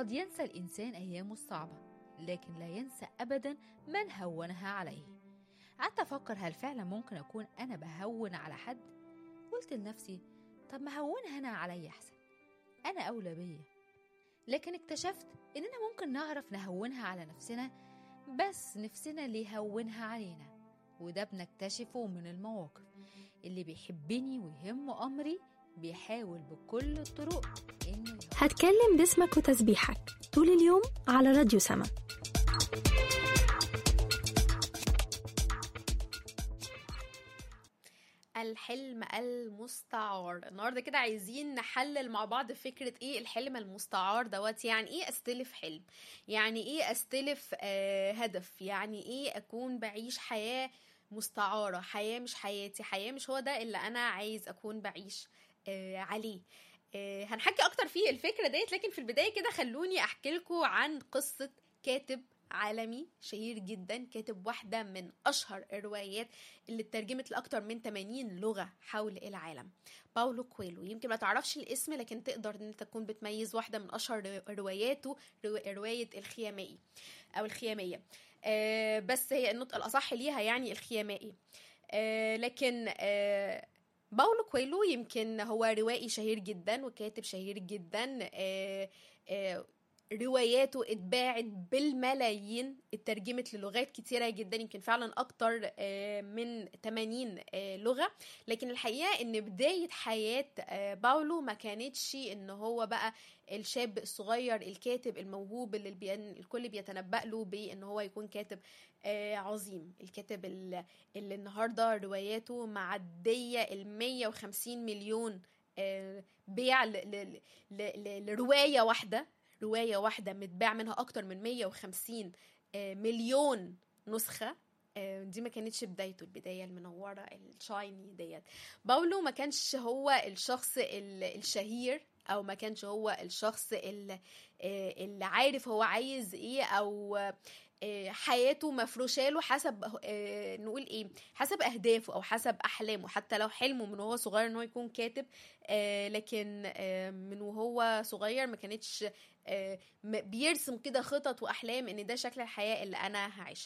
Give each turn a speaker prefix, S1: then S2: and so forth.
S1: قد ينسى الإنسان أيامه الصعبة لكن لا ينسى أبدا من هونها عليه قعدت أفكر هل فعلا ممكن أكون أنا بهون على حد قلت لنفسي طب ما هونها أنا عليا أحسن أنا أولى بيا لكن اكتشفت إننا ممكن نعرف نهونها على نفسنا بس نفسنا اللي يهونها علينا وده بنكتشفه من المواقف اللي بيحبني ويهمه أمري بيحاول بكل الطرق إنه يهون.
S2: هتكلم باسمك وتسبيحك طول اليوم على راديو سما
S3: الحلم المستعار النهارده كده عايزين نحلل مع بعض فكره ايه الحلم المستعار دوت يعني ايه استلف حلم يعني ايه استلف آه هدف يعني ايه اكون بعيش حياه مستعاره حياه مش حياتي حياه مش هو ده اللي انا عايز اكون بعيش آه عليه آه هنحكي اكتر في الفكره ديت لكن في البدايه كده خلوني احكي لكم عن قصه كاتب عالمي شهير جدا كاتب واحدة من أشهر الروايات اللي اترجمت لأكتر من 80 لغة حول العالم باولو كويلو يمكن ما تعرفش الاسم لكن تقدر ان انت تكون بتميز واحدة من أشهر رواياته رواية الخيامائي أو الخيامية آه بس هي النطق الأصح ليها يعني الخيامائي آه لكن آه باولو كويلو يمكن هو روائي شهير جدا وكاتب شهير جدا آه آه رواياته اتباعت بالملايين اترجمت للغات كتيرة جدا يمكن فعلا أكتر من 80 لغة لكن الحقيقة إن بداية حياة باولو ما كانتش إن هو بقى الشاب الصغير الكاتب الموهوب اللي البيان الكل بيتنبأ له بإن هو يكون كاتب عظيم الكاتب اللي, اللي النهاردة رواياته معدية ال 150 مليون بيع لرواية واحدة رواية واحدة متباع منها أكتر من 150 مليون نسخة دي ما كانتش بدايته البداية المنورة الشايني ديت باولو ما كانش هو الشخص الشهير او ما كانش هو الشخص اللي, اللي عارف هو عايز ايه او حياته مفروشه له حسب نقول ايه حسب اهدافه او حسب احلامه حتى لو حلمه من وهو صغير ان هو يكون كاتب لكن من وهو صغير ما كانتش بيرسم كده خطط واحلام ان ده شكل الحياه اللي انا هعيشها